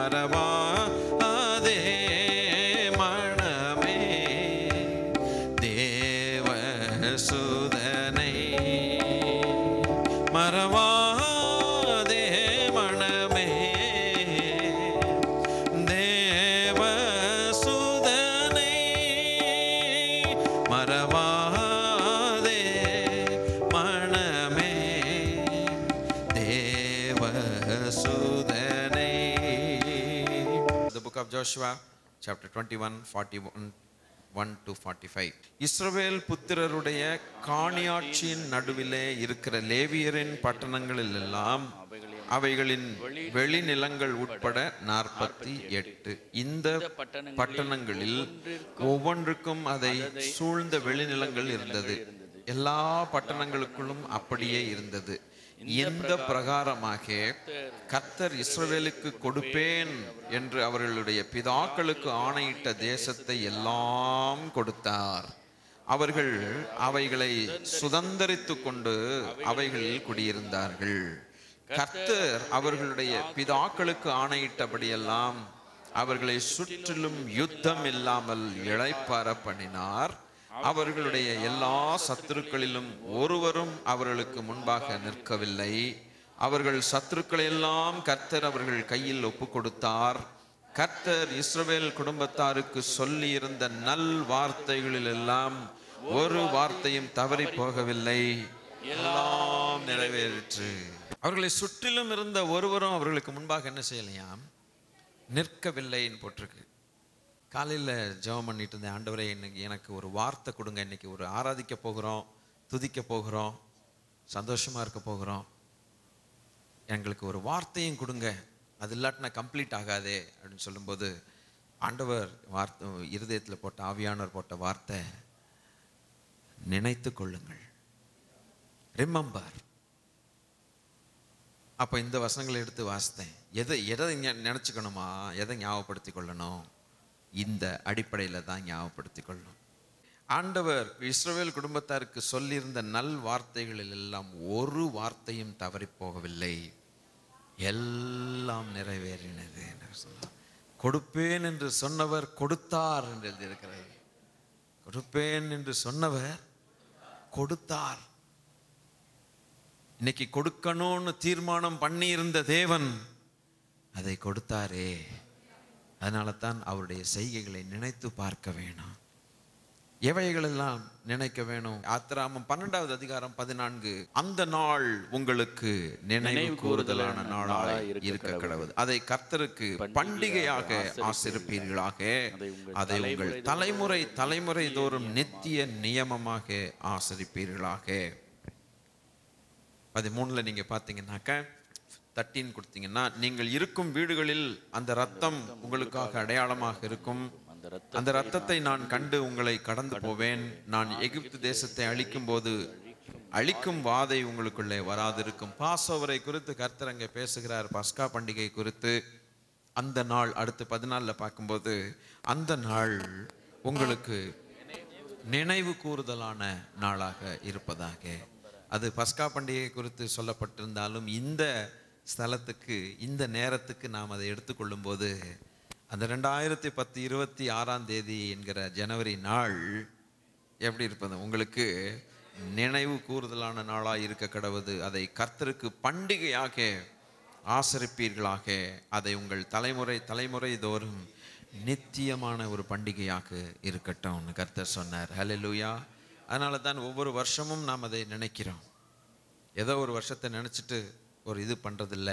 மறவாதே மனமே தேவ சுதனை மறவாதே மனமே தேவ சுதனை மறவாதே மனமே தேவ சுதனை The book of Joshua chapter 21 41 1 to 45 இஸ்ரவேல் புத்திரருடைய காணியாட்சியின் நடுவிலே இருக்கிற லேவியரின் பட்டணங்களில் எல்லாம் அவைகளின் வெளிநிலங்கள் உட்பட நாற்பத்தி எட்டு இந்த பட்டணங்களில் ஒவ்வொன்றுக்கும் அதை சூழ்ந்த வெளிநிலங்கள் இருந்தது எல்லா பட்டணங்களுக்குள்ளும் அப்படியே இருந்தது இந்த பிரகாரமாக கர்த்தர் இஸ்ரவேலுக்கு கொடுப்பேன் என்று அவர்களுடைய பிதாக்களுக்கு ஆணையிட்ட தேசத்தை எல்லாம் கொடுத்தார் அவர்கள் அவைகளை சுதந்தரித்து கொண்டு அவைகளில் குடியிருந்தார்கள் கர்த்தர் அவர்களுடைய பிதாக்களுக்கு ஆணையிட்டபடியெல்லாம் அவர்களை சுற்றிலும் யுத்தம் இல்லாமல் இளைப்பார பண்ணினார் அவர்களுடைய எல்லா சத்துருக்களிலும் ஒருவரும் அவர்களுக்கு முன்பாக நிற்கவில்லை அவர்கள் சத்துருக்களை எல்லாம் கர்த்தர் அவர்கள் கையில் ஒப்பு கொடுத்தார் கர்த்தர் இஸ்ரவேல் குடும்பத்தாருக்கு சொல்லி இருந்த நல் வார்த்தைகளில் எல்லாம் ஒரு வார்த்தையும் தவறி போகவில்லை எல்லாம் நிறைவேறிற்று அவர்களை சுற்றிலும் இருந்த ஒருவரும் அவர்களுக்கு முன்பாக என்ன செய்யலையாம் நிற்கவில்லைன்னு போட்டிருக்கு காலையில் ஜெபம் பண்ணிட்டு இருந்தேன் ஆண்டவரே இன்னைக்கு எனக்கு ஒரு வார்த்தை கொடுங்க இன்னைக்கு ஒரு ஆராதிக்க போகிறோம் துதிக்க போகிறோம் சந்தோஷமா இருக்க போகிறோம் எங்களுக்கு ஒரு வார்த்தையும் கொடுங்க அது இல்லாட்டினா கம்ப்ளீட் ஆகாதே அப்படின்னு சொல்லும்போது ஆண்டவர் வார்த்தை இருதயத்தில் போட்ட ஆவியானவர் போட்ட வார்த்தை நினைத்து கொள்ளுங்கள் ரிமெம்பர் அப்போ இந்த வசனங்களை எடுத்து வாசித்தேன் எதை எதை ஞா- நினைச்சுக்கணுமா எதை ஞாபகப்படுத்தி கொள்ளணும் இந்த அடிப்படையில் தான் ஞாபகப்படுத்தி கொள்ளணும் ஆண்டவர் இஸ்ரவேல் குடும்பத்தாருக்கு சொல்லியிருந்த நல் வார்த்தைகளில் எல்லாம் ஒரு வார்த்தையும் தவறி போகவில்லை எல்லாம் நிறைவேறினது என்று சொன்னார் கொடுப்பேன் என்று சொன்னவர் கொடுத்தார் என்று எழுதியிருக்கிறது கொடுப்பேன் என்று சொன்னவர் கொடுத்தார் இன்னைக்கு கொடுக்கணும்னு தீர்மானம் பண்ணி இருந்த தேவன் அதை கொடுத்தாரே அதனால தான் அவருடைய செய்கைகளை நினைத்து பார்க்க வேணும் எவைகளெல்லாம் நினைக்க வேணும் ஆத்திராமம் பன்னெண்டாவது அதிகாரம் பதினான்கு அந்த நாள் உங்களுக்கு நினைவு கூறுதலான நாளாய் இருக்க கடவுது அதை கர்த்தருக்கு பண்டிகையாக ஆசிரிப்பீர்களாக அதை உங்கள் தலைமுறை தலைமுறை தோறும் நித்திய நியமமாக ஆசரிப்பீர்களாக பதிமூணுல நீங்க பார்த்தீங்கன்னாக்க தட்டின் கொடுத்தீங்கன்னா நீங்கள் இருக்கும் வீடுகளில் அந்த ரத்தம் உங்களுக்காக அடையாளமாக இருக்கும் அந்த ரத்தத்தை நான் கண்டு உங்களை கடந்து போவேன் நான் எகிப்து தேசத்தை அழிக்கும் போது அழிக்கும் வாதை உங்களுக்குள்ளே வராதிருக்கும் பாசோவரை குறித்து கர்த்தர் அங்கே பேசுகிறார் பஸ்கா பண்டிகை குறித்து அந்த நாள் அடுத்து பதினாலில் பார்க்கும்போது அந்த நாள் உங்களுக்கு நினைவு கூறுதலான நாளாக இருப்பதாக அது பஸ்கா பண்டிகை குறித்து சொல்லப்பட்டிருந்தாலும் இந்த ஸ்தலத்துக்கு இந்த நேரத்துக்கு நாம் அதை எடுத்துக்கொள்ளும் போது அந்த ரெண்டாயிரத்தி பத்து இருபத்தி ஆறாம் தேதி என்கிற ஜனவரி நாள் எப்படி இருப்பது உங்களுக்கு நினைவு கூறுதலான நாளாக இருக்க கடவுது அதை கர்த்தருக்கு பண்டிகையாக ஆசரிப்பீர்களாக அதை உங்கள் தலைமுறை தலைமுறை தோறும் நித்தியமான ஒரு பண்டிகையாக இருக்கட்டும்னு கர்த்தர் சொன்னார் ஹalleluya அதனால தான் ஒவ்வொரு வருஷமும் நாம் அதை நினைக்கிறோம் ஏதோ ஒரு வருஷத்தை நினச்சிட்டு ஒரு இது பண்ணுறதில்ல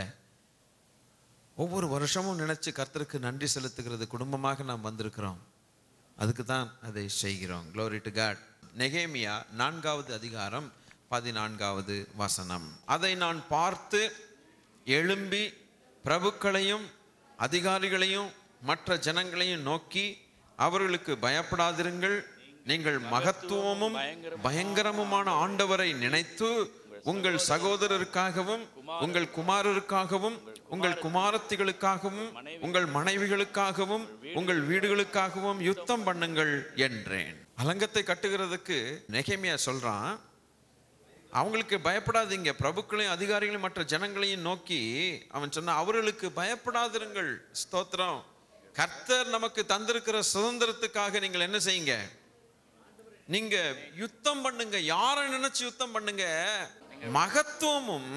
ஒவ்வொரு வருஷமும் நினைச்சு கர்த்தருக்கு நன்றி செலுத்துகிறது குடும்பமாக நாம் வந்திருக்கிறோம் அதுக்கு தான் அதை செய்கிறோம் க்ளோரி டு காட் நெகேமியா நான்காவது அதிகாரம் பதினான்காவது வசனம் அதை நான் பார்த்து எழும்பி பிரபுக்களையும் அதிகாரிகளையும் மற்ற ஜனங்களையும் நோக்கி அவர்களுக்கு பயப்படாதிருங்கள் நீங்கள் மகத்துவமும் பயங்கரமுமான ஆண்டவரை நினைத்து உங்கள் சகோதரருக்காகவும் உங்கள் குமாரருக்காகவும் உங்கள் குமாரத்திகளுக்காகவும் உங்கள் மனைவிகளுக்காகவும் உங்கள் வீடுகளுக்காகவும் யுத்தம் பண்ணுங்கள் என்றேன் அலங்கத்தை கட்டுகிறதுக்கு நெகேமியா சொல்றான் அவங்களுக்கு பயப்படாதீங்க பிரபுக்களையும் அதிகாரிகளையும் மற்ற ஜனங்களையும் நோக்கி அவன் சொன்ன அவர்களுக்கு பயப்படாதிருங்கள் ஸ்தோத்திரம் கர்த்தர் நமக்கு தந்திருக்கிற சுதந்திரத்துக்காக நீங்கள் என்ன செய்யுங்க நீங்க யுத்தம் பண்ணுங்க யாரை நினைச்சு யுத்தம் பண்ணுங்க மகத்துவமும்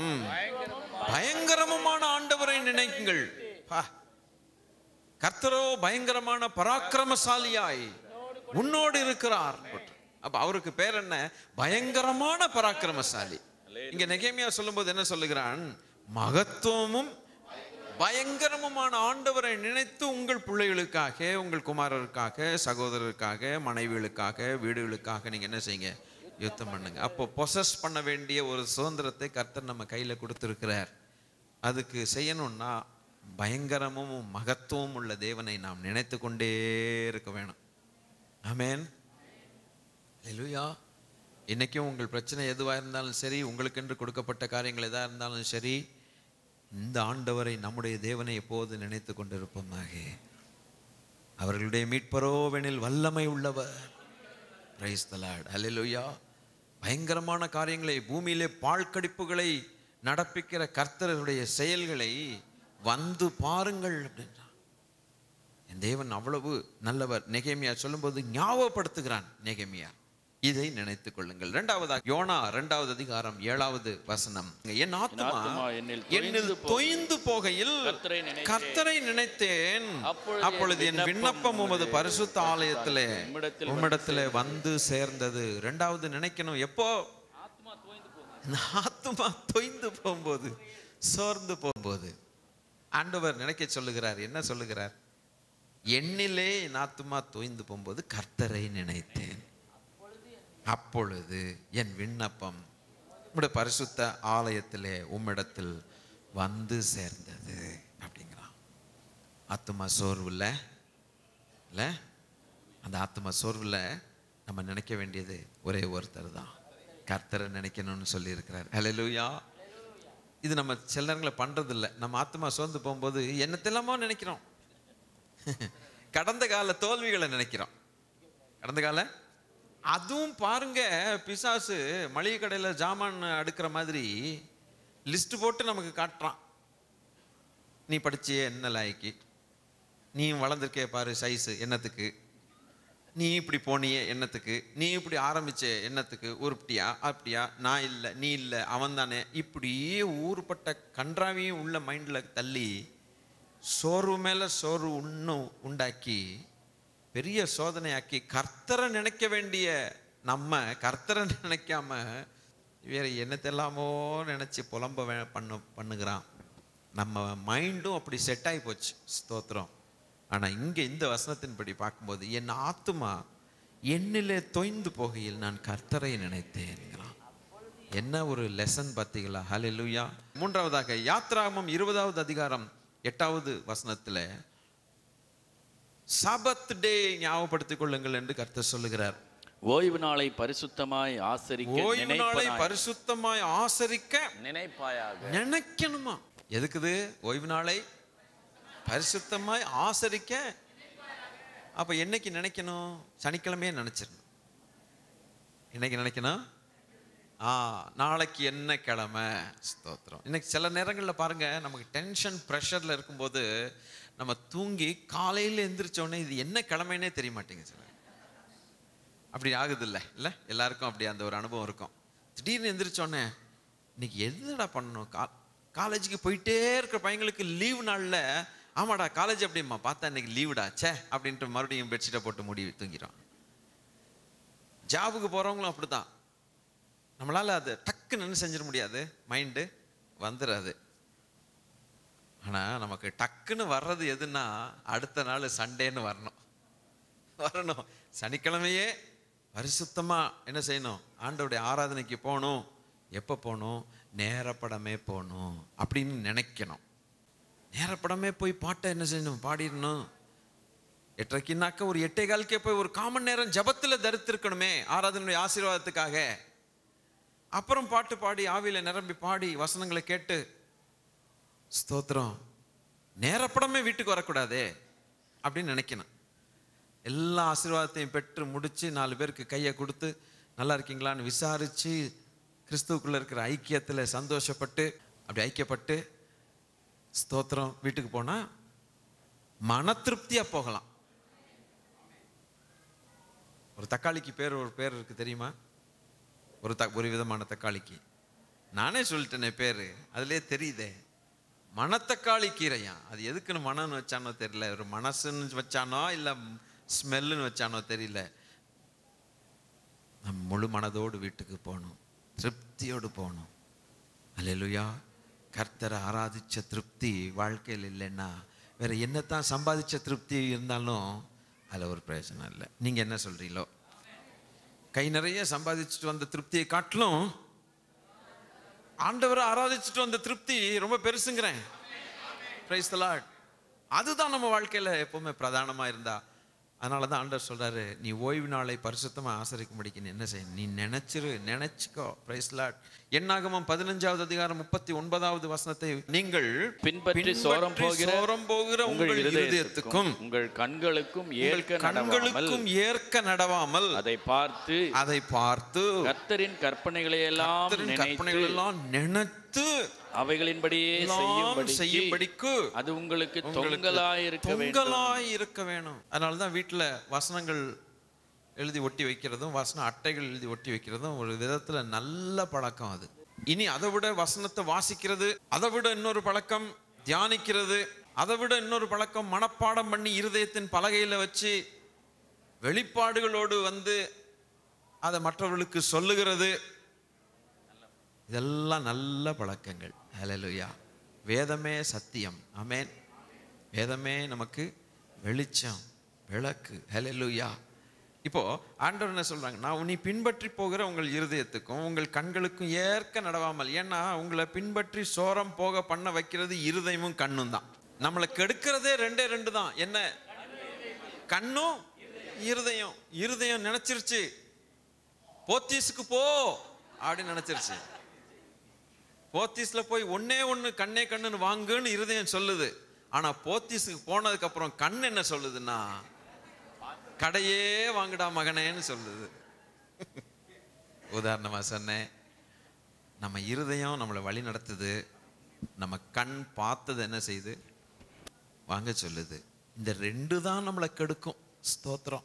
பயங்கரமுமான ஆண்டவரை நினைக்குங்கள் பா. கர்த்தரோ பயங்கரமான பராக்கிரமசாலியாய் உன்னோடு இருக்கிறார் அப்ப அவருக்கு பேர் என்ன பயங்கரமான பராக்கிரமசாலி இங்க நெகேமியா சொல்லும்போது என்ன சொல்லுகிறான் மகத்துவமும் பயங்கரமுமான ஆண்டவரை நினைத்து உங்கள் பிள்ளைகளுக்காக உங்கள் குமாரருக்காக சகோதரருக்காக மனைவிகளுக்காக வீடுகளுக்காக நீங்க என்ன செய்யுங்க யுத்தம் பண்ணுங்க அப்போ பொசஸ் பண்ண வேண்டிய ஒரு சுதந்திரத்தை கர்த்தர் நம்ம கையில கொடுத்திருக்கிறார் அதுக்கு செய்யணும்னா பயங்கரமும் மகத்துவம் உள்ள தேவனை நாம் நினைத்து கொண்டே இருக்க வேணும் ஆமென் ஹalleluya இன்னைக்கும் உங்கள் பிரச்சனை எதுவாக இருந்தாலும் சரி உங்களுக்கென்று கொடுக்கப்பட்ட காரியங்கள் எதாக இருந்தாலும் சரி இந்த ஆண்டவரை நம்முடைய தேவனை எப்போது நினைத்து கொண்டிருப்போமாக அவர்களுடைய மீட்பரோவெனில் வல்லமை உள்ளவர் பிரைஸ் த லார்ட் ஹalleluya பயங்கரமான காரியங்களை பூமியிலே பாழ்கடிப்புகளை நடப்பிக்கிற கர்த்தருடைய செயல்களை வந்து பாருங்கள் அப்படின்றான் என் தேவன் அவ்வளவு நல்லவர் நெகேமியா சொல்லும்போது ஞாபகப்படுத்துகிறான் நெகேமியா இதை நினைத்துக் கொள்ளுங்கள் இரண்டாவதாக யோனா இரண்டாவது அதிகாரம் ஏழாவது வசனம் என் ஆத்துமா ஆத்துமா என்னில் என்னில் தொய்ந்து தொய்ந்து போகையில் கர்த்தரை நினைத்தேன். கர்த்தரை நினைத்தேன் அப்பொழுது அப்பொழுது என் விண்ணப்பம் உமது பரிசுத்த ஆலயத்திலே உம்மிடத்தில் உம்மிடத்திலே வந்து சேர்ந்தது இரண்டாவது நினைக்கணும் எப்போ இந்த ஆத்துமா தொய்ந்து போகும்போது சோர்ந்து போகும்போது ஆண்டவர் நினைக்க சொல்லுகிறார் என்ன சொல்லுகிறார் எண்ணிலே என் ஆத்துமா தொய்ந்து போகும்போது கர்த்தரை நினைத்தேன் அப்பொழுது என் விண்ணப்பம் உம்முடைய பரிசுத்த ஆலயத்திலே உம்மிடத்தில் வந்து சேர்ந்தது அப்படிங்கிறான் ஆத்துமா சோர்வுல இல்ல அந்த ஆத்துமா சோர்வுல நம்ம நினைக்க வேண்டியது ஒரே ஒருத்தர் தான் கர்த்தரை நினைக்கணும்னு சொல்லி இருக்கிறார் ஹalleluya இது நம்ம சில நேரங்களை பண்றது இல்ல நம்ம ஆத்துமா சோர்ந்து போகும்போது என்னத்தெல்லாமோ நினைக்கிறோம் கடந்த கால தோல்விகளை நினைக்கிறோம் கடந்த கால அதுவும் பாருங்க பிசாசு மளிகை கடையில் ஜாமான் அடுக்கிற மாதிரி லிஸ்ட் போட்டு நமக்கு காட்டுறான் நீ படிச்சியே என்ன லாய்க்கு நீ வளர்ந்துருக்கே பாரு சைஸு என்னத்துக்கு நீ இப்படி போனியே என்னத்துக்கு நீ இப்படி ஆரம்பிச்சே என்னத்துக்கு உருப்பட்டியா அப்படியா நான் இல்லை நீ இல்லை அவன் தானே இப்படியே ஊறுபட்ட கன்றாவையும் உள்ள மைண்டில் தள்ளி சோர்வு மேலே சோர்வு இன்னும் உண்டாக்கி பெரிய சோதனையாக்கி கர்த்தரை நினைக்க வேண்டிய நம்ம கர்த்தரை நினைக்காம வேற என்னத்தெல்லாமோ நினைச்சு புலம்ப வே- பண்ணு பண்ணுகிறான் நம்ம மைண்டும் அப்படி செட் ஆகி போச்சு ஸ்தோத்திரம் ஆனா இங்க இந்த வசனத்தின்படி பார்க்கும்போது என் ஆத்துமா என்னிலே தொய்ந்து போகையில் நான் கர்த்தரை நினைத்தேன்கிறான் என்ன ஒரு லெசன் பார்த்தீங்களா ஹalleluya மூன்றாவதாக யாத்ராகமம் இருபதாவது அதிகாரம் எட்டாவது வசனத்துல சபத் டே ஞாபகப்படுத்திக் கொள்ளுங்கள் என்று கர்த்தர் சொல்லுகிறார் ஓய்வு நாளை பரிசுத்தமாய் ஆசரிக்க ஓய்வு நாளை நினைப்பனாய் பரிசுத்தமாய் ஆசரிக்க நினைப்பாயாக நினைக்கணுமா எதுக்குது ஓய்வு நாளை பரிசுத்தமாய் ஆசரிக்க அப்ப என்னைக்கு நினைக்கணும் சனிக்கிழமையே நினைச்சிடணும் என்னைக்கு நினைக்கணும் ஆ நாளைக்கு என்ன கிழமை ஸ்தோத்திரம் இன்னைக்கு சில நேரங்களில் பாருங்க நமக்கு டென்ஷன் ப்ரெஷரில் இருக்கும்போது நம்ம தூங்கி காலையில் எந்திரிச்ச உடனே இது என்ன கிழமைன்னே தெரிய மாட்டேங்குது சில அப்படி ஆகுது இல்லை இல்லை எல்லாருக்கும் அப்படி அந்த ஒரு அனுபவம் இருக்கும் திடீர்னு எந்திரிச்ச உடனே இன்னைக்கு எதுடா பண்ணணும் கா காலேஜுக்கு போயிட்டே இருக்கிற பையங்களுக்கு லீவு நாளில் ஆமாடா காலேஜ் அப்படிம்மா பார்த்தா இன்னைக்கு லீவுடா ச்சே அப்படின்ட்டு மறுபடியும் பெட்ஷீட்டை போட்டு மூடி தூங்கிடும் ஜாபுக்கு போகிறவங்களும் அப்படிதான் நம்மளால அது டக்குன்னு என்ன செஞ்சிட முடியாது மைண்டு வந்துடாது ஆனா நமக்கு டக்குன்னு வர்றது எதுன்னா அடுத்த நாள் சண்டேன்னு வரணும் வரணும் சனிக்கிழமையே பரிசுத்தமா என்ன செய்யணும் ஆண்டவருடைய ஆராதனைக்கு போகணும் எப்போ போகணும் நேரப்படமே போகணும் அப்படின்னு நினைக்கணும் நேரப்படமே போய் பாட்டை என்ன செய்யணும் பாடிடணும் எட்டரைக்குனாக்க ஒரு எட்டே காலுக்கே போய் ஒரு காமன் நேரம் ஜபத்துல தரித்திருக்கணுமே ஆராதனுடைய ஆசீர்வாதத்துக்காக அப்புறம் பாட்டு பாடி ஆவியில நிரம்பி பாடி வசனங்களை கேட்டு ஸ்தோத்திரம் நேரப்படமே வீட்டுக்கு வரக்கூடாதே அப்படின்னு நினைக்கணும் எல்லா ஆசீர்வாதத்தையும் பெற்று முடிச்சு நாலு பேருக்கு கையை கொடுத்து நல்லா இருக்கீங்களான்னு விசாரிச்சு கிறிஸ்துவுக்குள்ள இருக்கிற ஐக்கியத்துல சந்தோஷப்பட்டு அப்படி ஐக்கியப்பட்டு ஸ்தோத்திரம் வீட்டுக்கு போனா மன திருப்தியா போகலாம் ஒரு தக்காளிக்கு பேர் ஒரு பேர் இருக்கு தெரியுமா ஒரு த ஒரு விதமான தக்காளிக்கு நானே சொல்லிட்டேனே பேரு அதுலயே தெரியுதே மணத்தக்காளி கீரையா அது எதுக்குன்னு மனம்னு வச்சானோ தெரியல ஒரு மனசுன்னு வச்சானோ இல்ல ஸ்மெல்லுன்னு வச்சானோ தெரியல நம் முழு மனதோடு வீட்டுக்கு போகணும் திருப்தியோடு போகணும் அல்லேலூயா கர்த்தரை ஆராதிச்ச திருப்தி வாழ்க்கையில் இல்லைன்னா வேற என்னத்தான் சம்பாதிச்ச திருப்தி இருந்தாலும் அதில் ஒரு பிரயோஜனம் இல்லை நீங்க என்ன சொல்றீங்களோ கை நிறைய சம்பாதிச்சுட்டு வந்த திருப்தியை காட்டிலும் ஆண்டவரை ஆராதிச்சுட்டு வந்த திருப்தி ரொம்ப பெருசுங்கிறேன் பிரைஸ் லார்ட் அதுதான் நம்ம வாழ்க்கையில எப்பவுமே பிரதானமா இருந்தா அதனால தான் ஆண்டவர் சொல்றாரு நீ ஓய்வு நாளை பரிசுத்தமா ஆசரிக்கும்படிக்கு நீ என்ன செய்ய நீ நினைச்சிரு நினைச்சுக்கோ பிரைஸ் லார்ட் என்னாகமம் பதினஞ்சாவது அதிகாரம் முப்பத்தி ஒன்பதாவது வசனத்தை நீங்கள் பின்பற்றி சோரம் போகிற சோரம் போகிற உங்கள் உங்கள் இருதயத்துக்கும் இருதயத்துக்கும் உங்கள் கண்களுக்கும் உங்கள் ஏற்க நடவாமல் கண்களுக்கும் ஏற்க நடவாமல் அதை பார்த்து அதை பார்த்து கர்த்தரின் கற்பனைகளை எல்லாம் கர்த்தரின் நினைத்து கற்பனைகள் எல்லாம் நினைத்து அவைகளின்படியே எல்லாம் செய்யும்படி செய்யும்படிக்கு அது உங்களுக்கு உங்களுக்கு தொங்கலாய் இருக்க வேண்டும் தொங்கலாய் இருக்க வேணும் அதனால தான் வீட்டில் வசனங்கள் எழுதி ஒட்டி வைக்கிறதும் வசன அட்டைகள் எழுதி ஒட்டி வைக்கிறதும் ஒரு விதத்துல நல்ல பழக்கம் அது இனி அதை விட வசனத்தை வாசிக்கிறது அதை விட இன்னொரு பழக்கம் தியானிக்கிறது அதை விட இன்னொரு பழக்கம் மனப்பாடம் பண்ணி இருதயத்தின் பலகையில வச்சு வெளிப்பாடுகளோடு வந்து அதை மற்றவர்களுக்கு சொல்லுகிறது இதெல்லாம் நல்ல பழக்கங்கள் ஹalleluya வேதமே சத்தியம் ஆமென் வேதமே நமக்கு வெளிச்சம் விளக்கு ஹalleluya இப்போ ஆண்டவர் என்ன சொல்றாங்க நான் நீ பின்பற்றி போகிற உங்கள் இருதயத்துக்கும் உங்கள் கண்களுக்கும் ஏற்க நடவாமல் ஏன்னா உங்களை பின்பற்றி சோரம் போக பண்ண வைக்கிறது இருதயமும் கண்ணும் தான் நம்மளை கெடுக்கிறதே ரெண்டே ரெண்டு தான் என்ன கண்ணும் இருதயம் இருதயம் நினைச்சிருச்சு போத்தீஸுக்கு போ அப்படின்னு நினைச்சிருச்சு போத்தீஸ்ல போய் ஒண்ணே ஒண்ணு கண்ணே கண்ணுன்னு வாங்குன்னு இருதயம் சொல்லுது ஆனா போத்தீஸுக்கு போனதுக்கு அப்புறம் கண் என்ன சொல்லுதுன்னா கடையே வாங்குடா மகனேன்னு சொல்லுது உதாரணமா சொன்னேன் நம்ம இருதயம் நம்மளை வழி நடத்துது நம்ம கண் பார்த்தது என்ன செய்யுது வாங்க சொல்லுது இந்த ரெண்டு தான் நம்மளை கெடுக்கும் ஸ்தோத்திரம்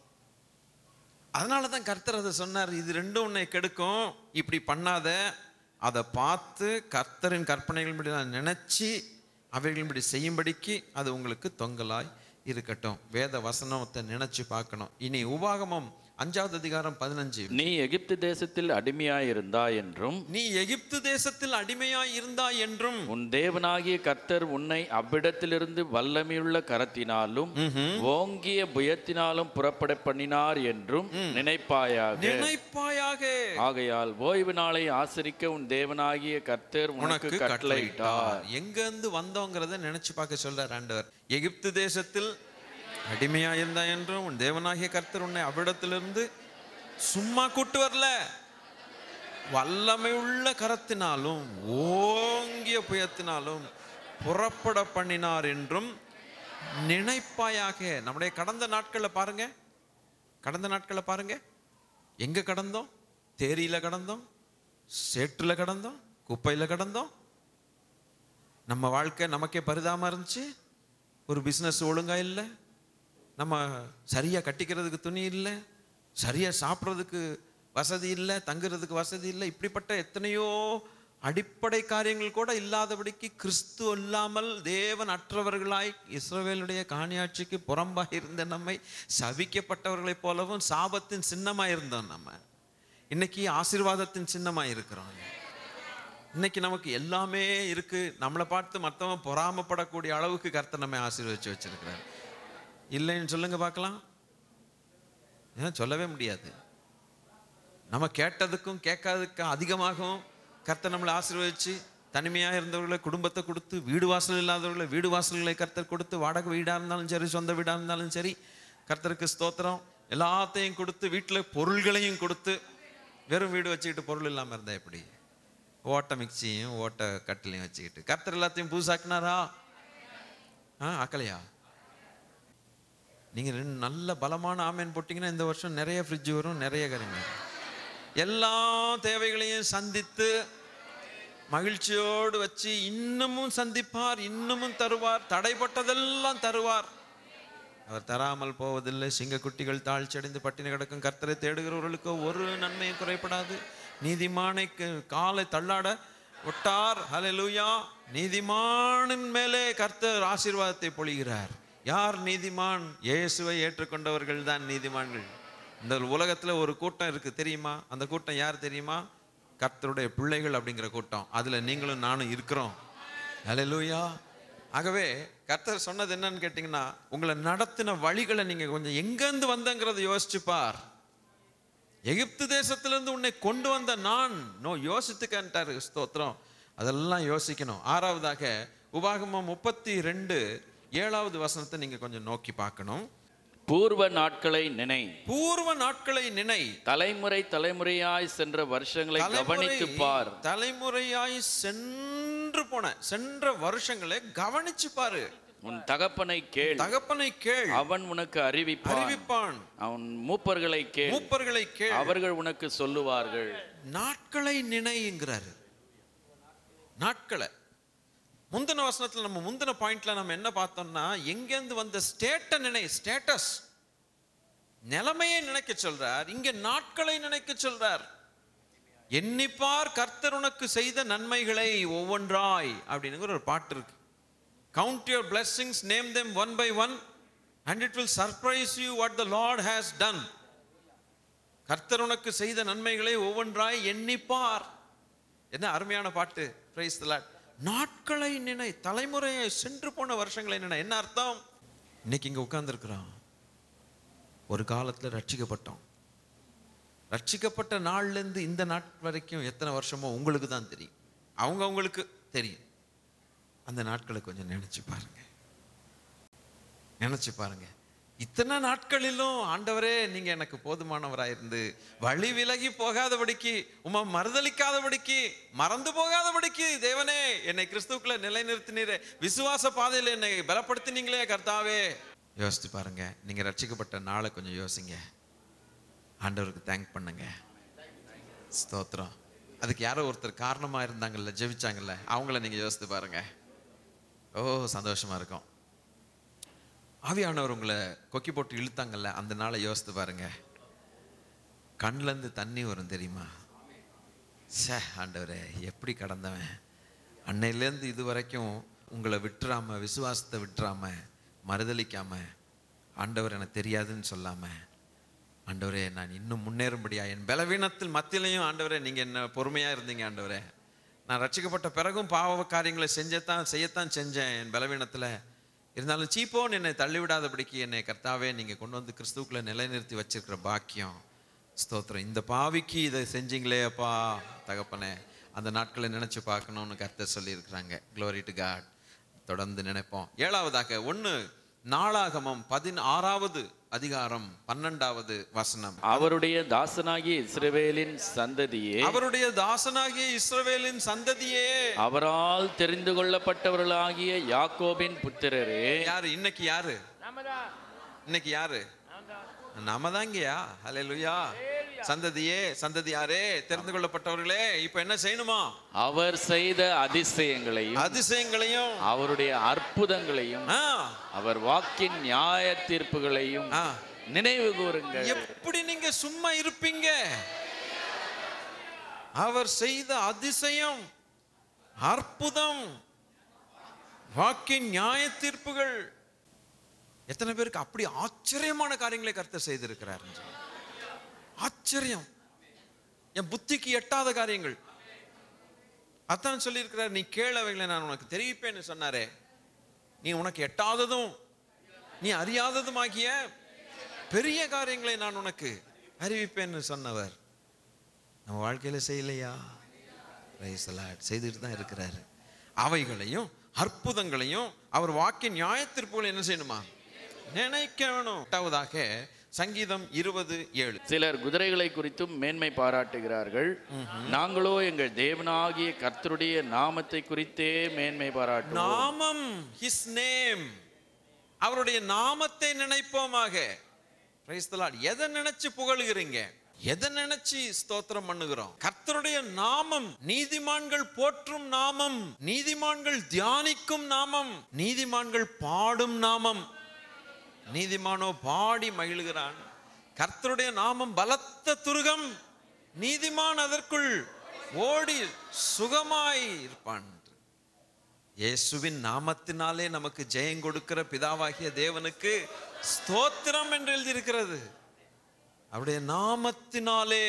அதனால தான் கர்த்தர் அதை சொன்னார் இது ரெண்டும் உன்னை கெடுக்கும் இப்படி பண்ணாத அதை பார்த்து கர்த்தரின் கற்பனைகளின்படி நான் நினைச்சு அவைகளின்படி செய்யும்படிக்கு அது உங்களுக்கு தொங்கலாய் இருக்கட்டும் வேத வசனத்தை நினைச்சு பார்க்கணும் இனி உபாகமம் அஞ்சாவது அதிகாரம் பதினஞ்சு நீ எகிப்து தேசத்தில் அடிமையாயிருந்தாய் என்றும் நீ எகிப்து தேசத்தில் அடிமையாய் இருந்தாய் என்றும் உன் தேவனாகிய கர்த்தர் உன்னை அவ்விடத்திலிருந்து வல்லமையுள்ள கரத்தினாலும் ஓங்கிய புயத்தினாலும் புறப்பட பண்ணினார் என்றும் நினைப்பாயாக நினைப்பாயாக ஆகையால் ஓய்வு நாளை ஆசரிக்க உன் தேவனாகிய கர்த்தர் உனக்கு உனக்கு கட்டளையிட்டார் கட்டளையிட்டார் எங்க இருந்து வந்தோங்கிறத நினைச்சு பார்க்க சொல்றார் ஆண்டவர் எகிப்து தேசத்தில் அடிமையா இருந்தா என்றும் உன் தேவனாகிய கர்த்தர் உன்னை அவ்விடத்திலிருந்து சும்மா கூட்டு வரல வல்லமை உள்ள கரத்தினாலும் ஓங்கிய புயத்தினாலும் புறப்பட பண்ணினார் என்றும் நினைப்பாயாக நம்முடைய கடந்த நாட்களை பாருங்க கடந்த நாட்களை பாருங்க எங்க கடந்தோம் தேரியில கடந்தோம் சேற்றுல கடந்தோம் குப்பையில கடந்தோம் நம்ம வாழ்க்கை நமக்கே பரிதாம இருந்துச்சு ஒரு பிஸ்னஸ் ஒழுங்கா இல்லை நம்ம சரியா கட்டிக்கிறதுக்கு துணி இல்லை சரியா சாப்பிட்றதுக்கு வசதி இல்லை தங்குறதுக்கு வசதி இல்லை இப்படிப்பட்ட எத்தனையோ அடிப்படை காரியங்கள் கூட இல்லாதபடிக்கு கிறிஸ்து இல்லாமல் தேவன் அற்றவர்களாய் இஸ்ரவேலுடைய காணியாட்சிக்கு புறம்பாக இருந்த நம்மை சபிக்கப்பட்டவர்களைப் போலவும் சாபத்தின் சின்னமாய் இருந்தோம் நம்ம இன்னைக்கு ஆசீர்வாதத்தின் சின்னமாய் இருக்கிறோம் இன்னைக்கு நமக்கு எல்லாமே இருக்கு நம்மளை பார்த்து மற்றவன் பொறாமப்படக்கூடிய அளவுக்கு கர்த்தர் நம்மை ஆசீர்வதிச்சு வச்சிருக்கிறார் இல்லைன்னு சொல்லுங்க பார்க்கலாம் ஏன் சொல்லவே முடியாது நம்ம கேட்டதுக்கும் கேட்காததுக்கும் அதிகமாகவும் கர்த்தர் நம்மளை ஆசீர்வதிச்சு தனிமையாக இருந்தவர்களை குடும்பத்தை கொடுத்து வீடு வாசல் இல்லாதவர்களை வீடு வாசல்களை கர்த்தர் கொடுத்து வாடகை வீடாக இருந்தாலும் சரி சொந்த வீடாக இருந்தாலும் சரி கர்த்தருக்கு ஸ்தோத்திரம் எல்லாத்தையும் கொடுத்து வீட்டில் பொருள்களையும் கொடுத்து வெறும் வீடு வச்சுக்கிட்டு பொருள் இல்லாமல் இருந்தா எப்படி ஓட்ட மிக்சியும் ஓட்ட கட்டிலையும் வச்சுக்கிட்டு கர்த்தர் எல்லாத்தையும் புதுசாக்குனாரா ஆ ஆக்கலையா நீங்க ரெண்டு நல்ல பலமான ஆமேன் போட்டிங்கன்னா இந்த வருஷம் நிறைய ஃப்ரிட்ஜ் வரும் நிறைய கறிங்க எல்லா தேவைகளையும் சந்தித்து மகிழ்ச்சியோடு வச்சு இன்னமும் சந்திப்பார் இன்னமும் தருவார் தடைப்பட்டதெல்லாம் தருவார் அவர் தராமல் போவதில்லை சிங்கக்குட்டிகள் தாழ்ச்சியடைந்து பட்டினி கிடக்கும் கர்த்தரை தேடுகிறவர்களுக்கு ஒரு நன்மையும் குறைபடாது நீதிமானை க- காலை தள்ளாட விட்டார் ஹalleluya நீதிமானின் மேலே கர்த்தர் ஆசீர்வாதத்தை பொழிகிறார் யார் நீதிமான் இயேசுவை ஏற்றுக்கொண்டவர்கள் தான் நீதிமான்கள் இந்த உலகத்துல ஒரு கூட்டம் இருக்கு தெரியுமா அந்த கூட்டம் யார் தெரியுமா கர்த்தருடைய பிள்ளைகள் அப்படிங்கிற கூட்டம் அதுல நீங்களும் நானும் இருக்கிறோம் ஹalleluya ஆகவே கர்த்தர் சொன்னது என்னன்னு கேட்டிங்கன்னா உங்களை நடத்தின வழிகளை நீங்க கொஞ்சம் எங்கேருந்து வந்தங்கிறத யோசிச்சு பார் எகிப்து தேசத்திலிருந்து உன்னை கொண்டு வந்த நான் நோ யோசித்துக்கன்ட்டாரு ஸ்தோத்திரம் அதெல்லாம் யோசிக்கணும் ஆறாவதாக உபாகமம் முப்பத்தி ரெண்டு ஏழாவது வசனத்தை நீங்க கொஞ்சம் நோக்கி பார்க்கணும் பூர்வ நாட்களை நினை பூர்வ நாட்களை நினை தலைமுறை தலைமுறையாய் சென்ற வருஷங்களை கவனித்து பார் தலைமுறையாய் சென்று போன சென்ற வருஷங்களை கவனிச்சு பாரு உன் தகப்பனை கேள் தகப்பனை கேள் அவன் உனக்கு அறிவிப்பான் அறிவிப்பான் அவன் மூப்பர்களை கேள் மூப்பர்களை கேள் அவர்கள் உனக்கு சொல்லுவார்கள் நாட்களை நினைங்கிறாரு நாட்களை முந்தின வசனத்துல நம்ம முந்தின பாயிண்ட்ல நம்ம என்ன பார்த்தோம்னா எங்கேருந்து வந்த ஸ்டேட்ட நினை ஸ்டேட்டஸ் நிலைமையை நினைக்க சொல்றார் இங்க நாட்களை நினைக்க சொல்றார் எண்ணிப்பார் கர்த்தர் உனக்கு செய்த நன்மைகளை ஒவ்வொன்றாய் அப்படிங்கிற ஒரு பாட்டு இருக்கு count your blessings name them one by one and it will surprise you what the Lord has done கர்த்தர் உனக்கு செய்த நன்மைகளை ஒவ்வொன்றாய் எண்ணிப்பார் என்ன அருமையான பாட்டு பிரைஸ் நாட்களை நினை தலைமுறையை சென்று போன வருஷங்களை நினை என்ன அர்த்தம் இன்னைக்கு இங்க உட்கார்ந்துருக்கிறோம் ஒரு காலத்துல ரட்சிக்கப்பட்டோம் ரட்சிக்கப்பட்ட நாள்ல இருந்து இந்த நாட் வரைக்கும் எத்தனை வருஷமோ உங்களுக்கு தான் தெரியும் அவங்க அவங்களுக்கு தெரியும் அந்த நாட்களை கொஞ்சம் நினைச்சு பாருங்க நினைச்சு பாருங்க இத்தனை நாட்களிலும் ஆண்டவரே நீங்க எனக்கு போதுமானவராயிருந்து வழி விலகி போகாதபடிக்கு உமா மறுதளிக்காதபடிக்கு மறந்து போகாதபடிக்கு தேவனே என்னை கிறிஸ்துவுக்குள்ள நிலைநிறுத்தினீரே விசுவாச பாதையில் என்னை பலப்படுத்தினீங்களே கர்த்தாவே யோசித்து பாருங்க நீங்க ரட்சிக்கப்பட்ட நாளை கொஞ்சம் யோசிங்க ஆண்டவருக்கு தேங்க் பண்ணுங்க ஸ்தோத்திரம் அதுக்கு யாரோ ஒருத்தர் காரணமா இருந்தாங்கல்ல ஜெபிச்சாங்கல்ல அவங்கள நீங்க யோசித்து பாருங்க ஓ சந்தோஷமா இருக்கும் ஆவியானவர் உங்களை கொக்கி போட்டு இழுத்தாங்கல்ல அந்த நாளை யோசித்து பாருங்க கண்ணுல இருந்து தண்ணி வரும் தெரியுமா சே ஆண்டவரே எப்படி கடந்தவன் அன்னையிலேருந்து இது வரைக்கும் உங்களை விட்டுறாம விசுவாசத்தை விட்டுறாம மறுதலிக்காம ஆண்டவர் எனக்கு தெரியாதுன்னு சொல்லாம ஆண்டவரே நான் இன்னும் முன்னேறும்படியா என் பலவீனத்தில் மத்தியிலையும் ஆண்டவரே நீங்க என்ன பொறுமையா இருந்தீங்க ஆண்டவரே நான் ரட்சிக்கப்பட்ட பிறகும் பாவ காரியங்களை செஞ்சத்தான் செய்யத்தான் செஞ்சேன் என் பலவீனத்துல இருந்தாலும் சீப்போன்னு என்னை தள்ளிவிடாதபடிக்கு என்னை கர்த்தாவே நீங்க கொண்டு வந்து கிறிஸ்துவுக்குள்ள நிலைநிறுத்தி வச்சிருக்கிற பாக்கியம் ஸ்தோத்திரம் இந்த பாவிக்கு இதை செஞ்சீங்களே அப்பா தகப்பனே அந்த நாட்களை நினைச்சு பார்க்கணும்னு கர்த்தர் சொல்லியிருக்கிறாங்க க்ளோரி டு காட் தொடர்ந்து நினைப்போம் ஏழாவதாக ஒன்று நாளாகமம் பதினாறாவது அதிகாரம் பன்னெண்டாவது வசனம் அவருடைய தாசனாகிய இஸ்ரவேலின் சந்ததியே அவருடைய தாசனாகிய இஸ்ரவேலின் சந்ததியே அவரால் தெரிந்து கொள்ளப்பட்டவர்களாகிய யாக்கோபின் புத்திரரே யாரு இன்னைக்கு யாரு இன்னைக்கு யாரு நாம தாங்கயா ஹalleluya சந்ததியே சந்ததியாரே தெரிந்து கொள்ளப்பட்டவர்களே இப்போ என்ன செய்யணுமா அவர் செய்த அதிசயங்களையும் அதிசயங்களையும் அவருடைய அற்புதங்களையும் ஆ, அவர் வாக்கின் நியாய தீர்ப்புகளையும் ஆ. நினைவு கூறுங்கள் எப்படி நீங்க சும்மா இருப்பீங்க அவர் செய்த அதிசயம் அற்புதம் வாக்கின் நியாய தீர்ப்புகள் எத்தனை பேருக்கு அப்படி ஆச்சரியமான காரியங்களை கர்த்தர் செய்திருக்கிறார் ஆச்சரியம் என் புத்திக்கு எட்டாத காரியங்கள் அதான் சொல்லியிருக்கிறார் நீ கேளவைகளை நான் உனக்கு தெரிவிப்பேன்னு சொன்னாரே நீ உனக்கு எட்டாததும் நீ அறியாததுமாகிய பெரிய காரியங்களை நான் உனக்கு அறிவிப்பேன்னு சொன்னவர் நம்ம வாழ்க்கையில செய்யலையா Praise the Lord. செய்துட்டு தான் இருக்கிறாரு அவைகளையும் அற்புதங்களையும் அவர் வாக்கின் நியாயத்திற்போல் என்ன செய்யணுமா நினைக்க வேணும் எட்டாவதாக சங்கீதம் இருபது ஏழு சிலர் குதிரைகளை குறித்தும் மேன்மை பாராட்டுகிறார்கள் நாங்களோ எங்கள் தேவனாகிய கர்த்தருடைய நாமத்தை குறித்தே மேன்மை பாராட்டுவோம் நாமம் ஹிஸ் நேம் அவருடைய நாமத்தை நினைப்போமாக Praise the Lord. எதை நினைச்சு புகழுகிறீங்க எதை நினைச்சு ஸ்தோத்திரம் பண்ணுகிறோம் கர்த்தருடைய நாமம் நீதிமான்கள் போற்றும் நாமம் நீதிமான்கள் தியானிக்கும் நாமம் நீதிமான்கள் பாடும் நாமம் நீதிமானோ பாடி மகிழ்கிறான் கர்த்தருடைய நாமம் பலத்த துருகம் நீதிமான் அதற்குள் ஓடி சுகமாய் இருப்பான் இயேசுவின் நாமத்தினாலே நமக்கு ஜெயம் கொடுக்கிற பிதாவாகிய தேவனுக்கு ஸ்தோத்திரம் என்று எழுதியிருக்கிறது அவருடைய நாமத்தினாலே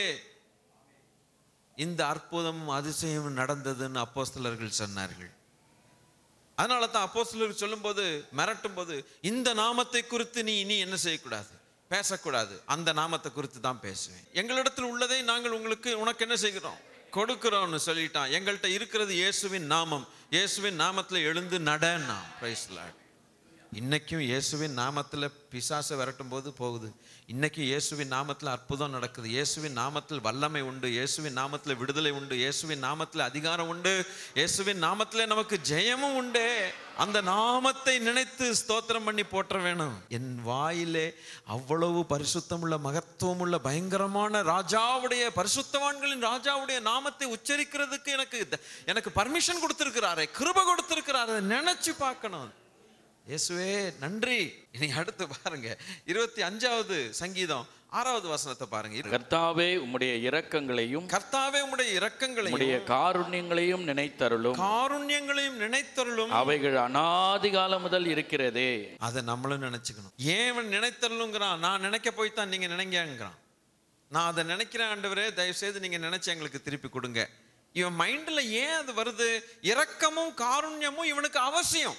இந்த அற்புதம் அதிசயம் நடந்ததுன்னு அப்போஸ்தலர்கள் சொன்னார்கள் அதனால தான் அப்போஸ்தலர்கள் சொல்லும்போது மிரட்டும் போது இந்த நாமத்தை குறித்து நீ இனி என்ன செய்யக்கூடாது பேசக்கூடாது அந்த நாமத்தை குறித்து தான் பேசுவேன் எங்களிடத்தில் உள்ளதை நாங்கள் உங்களுக்கு உனக்கு என்ன செய்கிறோம் கொடுக்கிறோம்னு சொல்லிட்டான் எங்கள்கிட்ட இருக்கிறது இயேசுவின் நாமம் இயேசுவின் நாமத்துல எழுந்து நடன்னா பிரைஸ் லார்ட் இன்னைக்கும் இயேசுவின் நாமத்தில் பிசாசை விரட்டும் போது போகுது இன்னைக்கு இயேசுவின் நாமத்தில் அற்புதம் நடக்குது இயேசுவின் நாமத்தில் வல்லமை உண்டு இயேசுவின் நாமத்தில் விடுதலை உண்டு இயேசுவின் நாமத்தில் அதிகாரம் உண்டு இயேசுவின் நாமத்தில் நமக்கு ஜெயமும் உண்டு அந்த நாமத்தை நினைத்து ஸ்தோத்திரம் பண்ணி போற்ற வேணும் என் வாயிலே அவ்வளவு பரிசுத்தமுள்ள மகத்துவமுள்ள பயங்கரமான ராஜாவுடைய பரிசுத்தவான்களின் ராஜாவுடைய நாமத்தை உச்சரிக்கிறதுக்கு எனக்கு எனக்கு பர்மிஷன் கொடுத்திருக்கிறாரே கிருப கொடுத்திருக்கிறாரே நினைச்சு பார்க்கணும் இயேசுவே நன்றி இனி அடுத்து பாருங்க இருபத்தி அஞ்சாவது சங்கீதம் ஆறாவது வசனத்தை பாருங்க இரு- கர்த்தாவே உம்முடைய இரக்கங்களையும் கர்த்தாவே உம்முடைய இரக்கங்களையும் உம்முடைய காருண்யங்களையும் நினைத்தருளும் காருண்யங்களையும் நினைத்தருளும் அவைகள் அனாதி காலம் முதல் இருக்கிறதே அதை நம்மளும் நினைச்சுக்கணும் ஏன் இவன் நினைத்தருளுங்கிறான் நான் நினைக்க போய் தான் நீங்க நினைங்கங்கிறான் நான் அதை நினைக்கிறேன் ஆண்டவரே தயவு செய்து நீங்க நினைச்சு எங்களுக்கு திருப்பி கொடுங்க இவன் மைண்ட்ல ஏன் அது வருது இரக்கமும் காருண்யமும் இவனுக்கு அவசியம்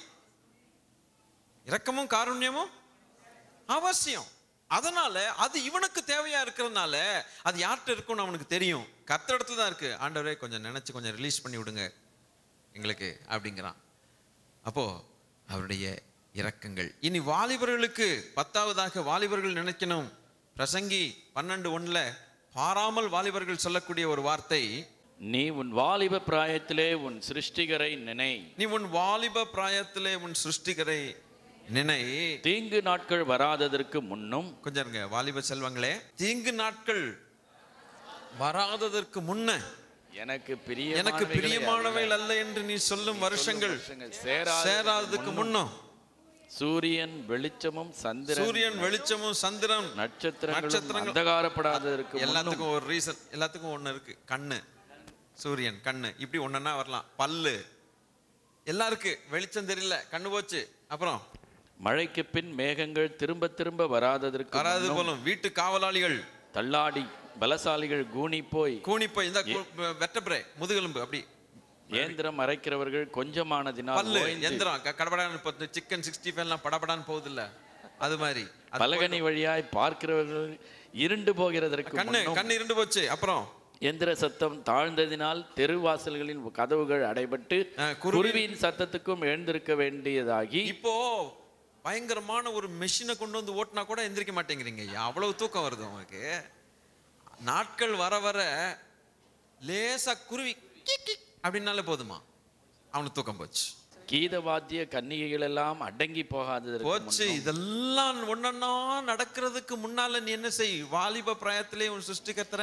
இரக்கமும் காருண்யமும் அவசியம் அதனால அது இவனுக்கு தேவையா இருக்கிறதுனால அது யார்கிட்ட இருக்கும்னு அவனுக்கு தெரியும் கர்த்தரிடத்துல தான் இருக்கு ஆண்டவரே கொஞ்சம் நினைச்சு கொஞ்சம் ரிலீஸ் பண்ணி விடுங்க எங்களுக்கு அப்படிங்கிறான் அப்போ அவருடைய இரக்கங்கள் இனி வாலிபர்களுக்கு பத்தாவதாக வாலிபர்கள் நினைக்கணும் பிரசங்கி பன்னெண்டு ஒண்ணுல பாராமல் வாலிபர்கள் சொல்லக்கூடிய ஒரு வார்த்தை நீ உன் வாலிப பிராயத்திலே உன் சிருஷ்டிகரை நினை நீ உன் வாலிப பிராயத்திலே உன் சிருஷ்டிகரை நினை தீங்கு நாட்கள் வராததற்கு முன்னும் கொஞ்சம் இருங்க வாலிப செல்வங்களே தீங்கு நாட்கள் வராததற்கு முன்ன எனக்கு பிரிய எனக்கு பிரியமானவைகள் அல்ல என்று நீ சொல்லும் வருஷங்கள் சேராததுக்கு முன்னும் சூரியன் வெளிச்சமும் சந்திரன் சூரியன் வெளிச்சமும் சந்திரன் நட்சத்திரங்களும் நட்சத்திரங்கள் அந்தகாரப்படாததற்கு முன்னும் எல்லாத்துக்கும் ஒரு ரீசன் எல்லாத்துக்கும் ஒண்ணு இருக்கு கண்ணு சூரியன் கண்ணு இப்படி ஒண்ணுன்னா வரலாம் பல்லு எல்லாம் இருக்கு வெளிச்சம் தெரியல கண்ணு போச்சு அப்புறம் மழைக்கு பின் மேகங்கள் திரும்ப திரும்ப வராததற்கு வராது முன்னும் போலும் வீட்டு காவலாளிகள் தள்ளாடி பலசாலிகள் கூனி போய் கூனி போய் இந்த வெட்டப்பிரே முதுகெலும்பு அப்படி இயந்திரம் அரைக்கிறவர்கள் கொஞ்சமானதினால் பல்லு ஓய்ந்து எந்திரம் க- கடபடான்னு இப்போ சிக்கன் சிக்ஸ்டி ஃபைவ்லாம் படபடான்னு போகுது இல்ல அது மாதிரி அது பலகனி வழியாய் பார்க்கிறவர்கள் இருண்டு போகிறதற்கு கண்ணு முன்னும் கண்ணு இருண்டு போச்சு அப்புறம் எந்திர சத்தம் தாழ்ந்ததினால் தெருவாசல்களின் கதவுகள் அடைபட்டு அஹ், குருவி- குருவியின் சத்தத்துக்கும் எழுந்திருக்க வேண்டியதாகி இப்போ பயங்கரமான ஒரு மெஷினை கொண்டு வந்து ஓட்டினா கூட எந்திரிக்க மாட்டேங்கிறீங்க ஐயா அவ்வளவு தூக்கம் வருது உங்களுக்கு நாட்கள் வர வர லேசா குருவி கிக் கிக் அப்படின்னாலே போதுமா அவனுக்கு தூக்கம் போச்சு கீதவாத்திய கன்னிகைகள் எல்லாம் அடங்கி போகாததற்கு போச்சு இதெல்லாம் ஒன்னொன்னா நடக்கிறதுக்கு முன்னால நீ என்ன செய் வாலிப பிராயத்திலே உன் சிருஷ்டிகர்த்தர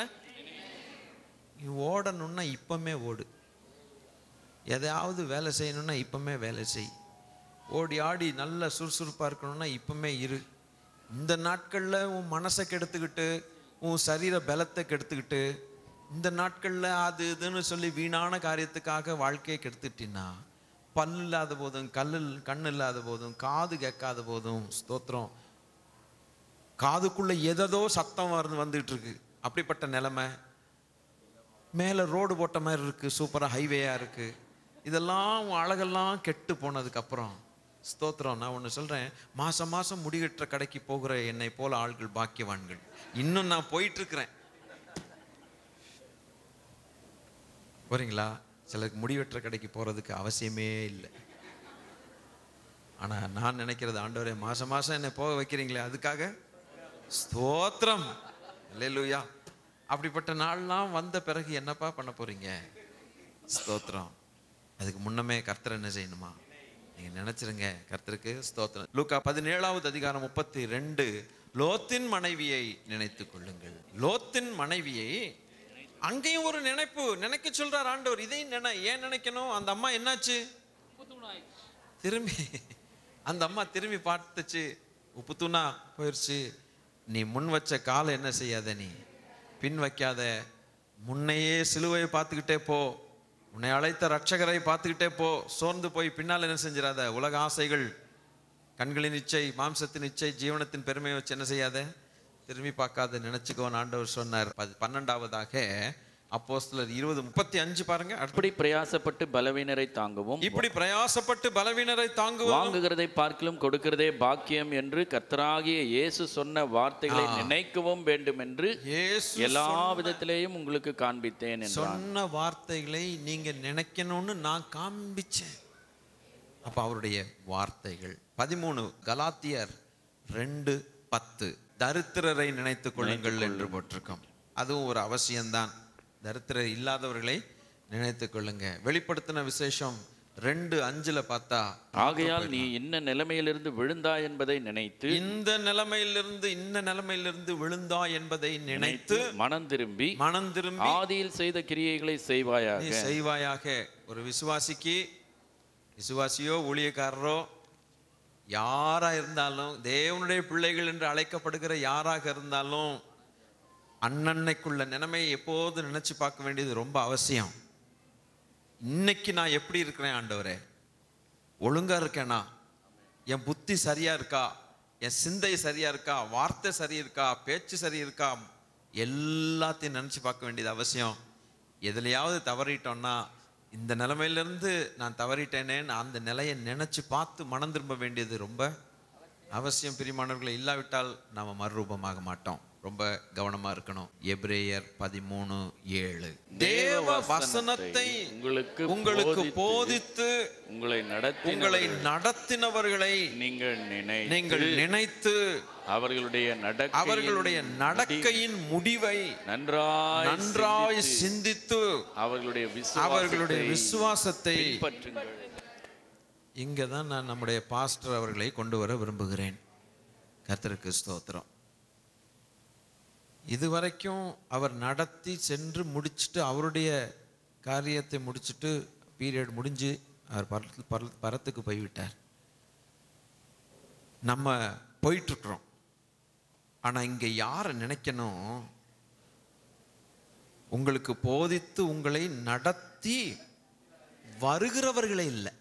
நீ ஓடணும்னா இப்பமே ஓடு எதையாவது வேலை செய்யணும்னா இப்பமே வேலை செய் ஓடி ஆடி நல்ல சுறுசுறுப்பா இருக்கணும்னா இப்பமே இரு இந்த நாட்கள்ல உன் மனசை கெடுத்துக்கிட்டு உன் சரீர பலத்தை கெடுத்துக்கிட்டு இந்த நாட்கள்ல அது இதுன்னு சொல்லி வீணான காரியத்துக்காக வாழ்க்கையை கெடுத்துட்டினா பல் இல்லாத போதும் கல்லு கண் இல்லாத போதும் காது கேட்காத போதும் ஸ்தோத்திரம் காதுக்குள்ள எதோ சத்தம் வருது வந்துட்டு இருக்கு அப்படிப்பட்ட நிலைமை மேலே ரோடு போட்ட மாதிரி இருக்கு சூப்பராக ஹைவேயா இருக்கு இதெல்லாம் உன் அழகெல்லாம் கெட்டு போனதுக்கு அப்புறம் ஸ்தோத்திரம் நான் ஒன்று சொல்றேன் மாசம் மாசம் முடிகட்டுற கடைக்கு போகிற என்னை போல ஆள்கள் பாக்கியவான்கள் இன்னும் நான் போயிட்டு இருக்கிறேன் போறீங்களா சிலருக்கு முடிவெட்டுற கடைக்கு போறதுக்கு அவசியமே இல்லை ஆனா நான் நினைக்கிறது ஆண்டவரே மாசம் மாசம் என்னை போக வைக்கிறீங்களே அதுக்காக ஸ்தோத்திரம் அல்லேலூயா அப்படிப்பட்ட நாள்லாம் வந்த பிறகு என்னப்பா பண்ண போறீங்க ஸ்தோத்திரம் அதுக்கு முன்னமே கர்த்தர் என்ன செய்யணுமா நீங்க நினைச்சிருங்க கர்த்தருக்கு ஸ்தோத்திரம் லூக்கா பதினேழாவது அதிகாரம் முப்பத்தி ரெண்டு லோத்தின் மனைவியை நினைத்துக் கொள்ளுங்கள் லோத்தின் மனைவியை அங்கேயும் ஒரு நினைப்பு நினைக்க சொல்றார் ஆண்டவர் இதையும் நினை ஏன் நினைக்கணும் அந்த அம்மா என்னாச்சு திரும்பி அந்த அம்மா திரும்பி பார்த்துச்சு உப்பு தூணா போயிடுச்சு நீ முன் வச்ச காலை என்ன செய்யாத நீ பின் வைக்காத முன்னையே சிலுவையை பார்த்துக்கிட்டே போ உன்னை அழைத்த ரட்சகரை பார்த்துக்கிட்டே போ சோர்ந்து போய் பின்னால் என்ன செஞ்சிடாத உலக ஆசைகள் கண்களின் இச்சை மாம்சத்தின் இச்சை ஜீவனத்தின் பெருமையை வச்சு என்ன செய்யாத திரும்பி பார்க்காத நினைச்சுக்கோன்னு ஆண்டவர் சொன்னார் பத்- பன்னெண்டாவதாக அப்போஸ்தலர் இருபது முப்பத்தி அஞ்சு பாருங்க அடுத்து. அப்படி பிரயாசப்பட்டு பலவீனரை தாங்கவும் இப்படி பிரயாசப்பட்டு பலவீனரை தாங்குவோம் வாங்குகிறதை பார்க்கிலும் கொடுக்கிறதே பாக்கியம் என்று கர்த்தராகிய இயேசு சொன்ன வார்த்தைகளை நினைக்கவும் வேண்டும் என்று இயேசு எல்லா விதத்திலேயும் உங்களுக்கு காண்பித்தேன் என்றான் சொன்ன வார்த்தைகளை நீங்க நினைக்கணும்னு நான் காண்பிச்சேன் அப்ப அவருடைய வார்த்தைகள் பதிமூணு கலாத்தியர் ரெண்டு பத்து தரித்திரரை நினைத்துக் கொள்ளுங்கள் என்று போட்டிருக்கோம் அதுவும் ஒரு அவசியம்தான் தரித்திரர் இல்லாதவர்களை நினைத்துக் கொள்ளுங்க வெளிப்படுத்தின விசேஷம் ரெண்டு அஞ்சுல பார்த்தா ஆகையால் நீ இன்ன நிலைமையிலிருந்து விழுந்தாய் என்பதை நினைத்து இந்த நிலைமையிலிருந்து இந்த நிலைமையிலிருந்து விழுந்தா என்பதை நினைத்து மனம் திரும்பி மனம் திரும்பி ஆதியில் செய்த கிரியைகளை செய்வாயாக நீ செய்வாயாக ஒரு விசுவாசிக்கு விசுவாசியோ ஊழியக்காரரோ யாரா இருந்தாலும் தேவனுடைய பிள்ளைகள் என்று அழைக்கப்படுகிற யாராக இருந்தாலும் அன்னன்னைக்குள்ள நிலைமையை எப்போது நினைச்சு பார்க்க வேண்டியது ரொம்ப அவசியம் இன்னைக்கு நான் எப்படி இருக்கிறேன் ஆண்டவரே ஒழுங்கா இருக்கேனா என் புத்தி சரியா இருக்கா என் சிந்தை சரியா இருக்கா வார்த்தை சரி இருக்கா பேச்சு சரி இருக்கா எல்லாத்தையும் நினைச்சு பார்க்க வேண்டியது அவசியம் எதுலையாவது தவறிட்டோம்னா இந்த நிலைமையிலிருந்து நான் தவறிட்டேனேன்னு அந்த நிலையை நினைச்சு பார்த்து மனம் திரும்ப வேண்டியது ரொம்ப அவசியம் பிரிமானவர்களை இல்லாவிட்டால் நாம மறுரூபமாக மாட்டோம் ரொம்ப கவனமா இருக்கணும் எபிரேயர் பதிமூணு ஏழு தேவ வசனத்தை உங்களுக்கு உங்களுக்கு போதித்து, போதித்து உங்களை நடத்தி உங்களை நடத்தினவர்களை நீங்கள் நினை நீங்கள் நினைத்து அவர்களுடைய நடக்க அவர்களுடைய நடக்கையின் முடிவை நன்றாய் நன்றாய் சிந்தித்து அவர்களுடைய அவர்களுடைய விசுவாசத்தை விசுவாசத்தை பின்பற்றுங்கள் இங்க தான் நான் நம்முடைய பாஸ்டர் அவர்களை கொண்டு வர விரும்புகிறேன் கர்த்தருக்கு ஸ்தோத்திரம் இதுவரைக்கும் அவர் நடத்தி சென்று முடிச்சுட்டு அவருடைய காரியத்தை முடிச்சுட்டு பீரியட் முடிஞ்சு அவர் பரத்து பரத் பரத்துக்கு போய்விட்டார் நம்ம போயிட்டு இருக்கிறோம் ஆனா இங்க யாரை நினைக்கணும் உங்களுக்கு போதித்து உங்களை நடத்தி வருகிறவர்களே இல்லை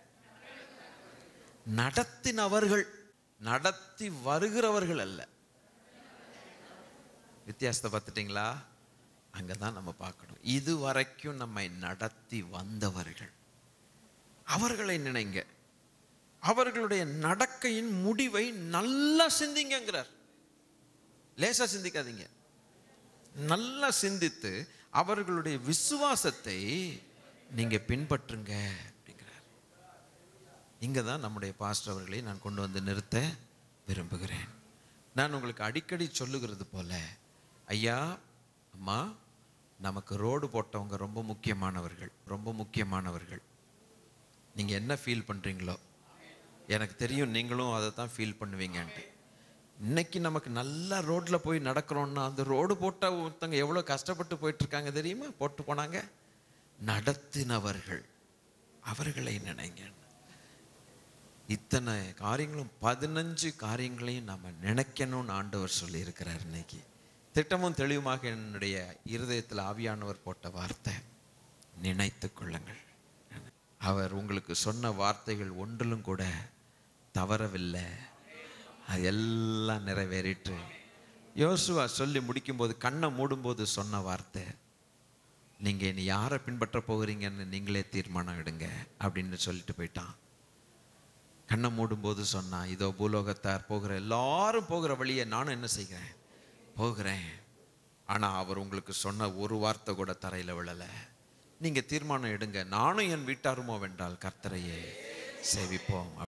நடத்தினவர்கள் நடத்தி வருகிறவர்கள் அல்ல வித்தியாசத்தை பார்த்துட்டீங்களா அங்கதான் நம்ம பார்க்கணும் இது வரைக்கும் நம்மை நடத்தி வந்தவர்கள் அவர்களை நினைங்க அவர்களுடைய நடக்கையின் முடிவை நல்லா சிந்திங்கங்கிறார் லேசா சிந்திக்காதீங்க நல்லா சிந்தித்து அவர்களுடைய விசுவாசத்தை நீங்க பின்பற்றுங்க அப்படிங்கிறார் இங்க தான் நம்முடைய பாஸ்டர் அவர்களை நான் கொண்டு வந்து நிறுத்த விரும்புகிறேன் நான் உங்களுக்கு அடிக்கடி சொல்லுகிறது போல ஐயா அம்மா நமக்கு ரோடு போட்டவங்க ரொம்ப முக்கியமானவர்கள் ரொம்ப முக்கியமானவர்கள் நீங்க என்ன ஃபீல் பண்றீங்களோ எனக்கு தெரியும் நீங்களும் அதை தான் ஃபீல் பண்ணுவீங்கன்ட்டு இன்னைக்கு நமக்கு நல்லா ரோட்ல போய் நடக்கிறோம்னா அந்த ரோடு போட்ட ஒருத்தங்க எவ்வளவு கஷ்டப்பட்டு போயிட்டு இருக்காங்க தெரியுமா போட்டு போனாங்க நடத்தினவர்கள் அவர்களை நினைங்க இத்தனை காரியங்களும் பதினஞ்சு காரியங்களையும் நம்ம நினைக்கணும்னு ஆண்டவர் சொல்லி இருக்கிறார் இன்னைக்கு திட்டமும் தெளிவுமாக என்னுடைய இருதயத்தில் ஆவியானவர் போட்ட வார்த்தை நினைத்து கொள்ளுங்கள் அவர் உங்களுக்கு சொன்ன வார்த்தைகள் ஒன்றிலும் கூட தவறவில்லை அது எல்லாம் நிறைவேறிட்டு யோசுவா சொல்லி முடிக்கும்போது கண்ணை மூடும்போது சொன்ன வார்த்தை நீங்க இனி யாரை பின்பற்ற போகிறீங்கன்னு நீங்களே தீர்மானம் எடுங்க அப்படின்னு சொல்லிட்டு போயிட்டான் கண்ணை மூடும்போது சொன்னான் இதோ பூலோகத்தார் போகிற எல்லாரும் போகிற வழியை நானும் என்ன செய்கிறேன் போகிறேன் ஆனா அவர் உங்களுக்கு சொன்ன ஒரு வார்த்தை கூட தரையில விழல நீங்க தீர்மானம் எடுங்க நானும் என் வீட்டாருமோ வென்றால் கர்த்தரையே சேவிப்போம்